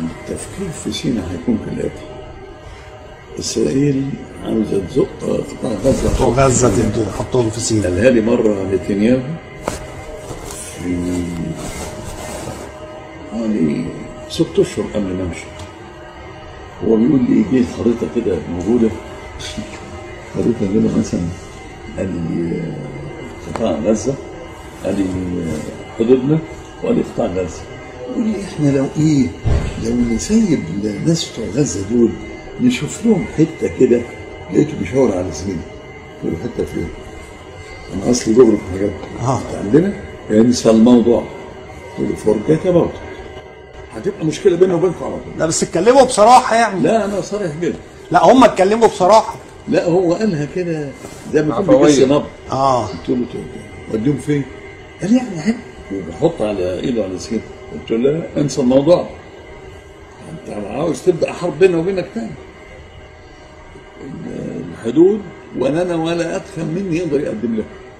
التفكير في سينا هيكون كالاتي اسرائيل عاوزه تزق قطاع غزه بتوع غزه تدوا حطوهم في سينا قالها لي مره نتنياهو في حوالي ست اشهر قبل ما امشي هو بيقول لي دي خريطه كده موجوده خريطه كده مثلا قال لي آه، قطاع غزه قال لي آه، حدودنا وقال لي قطاع غزه يقول لي احنا لو ايه لو نسيب الناس بتوع غزه دول نشوف لهم حته كده لقيته بيشاور على سينا يقول له حته فين؟ انا اصلي بغرب حاجات آه. عندنا انسى الموضوع قلت له فورجيت اباوت هتبقى مشكله بيني وبينكم على طول لا بس اتكلموا بصراحه يعني لا انا صريح جدا لا هم اتكلموا بصراحه لا هو قالها كده زي ما يكون عفوية. بيجس نبض اه قلت له طيب وديهم فين؟ قال لي يعني احب وبحط على ايده على سكته قلت له لا انسى الموضوع انت عاوز تبدا حرب بيني وبينك تاني الحدود ولا انا ولا اتخن مني يقدر يقدم لك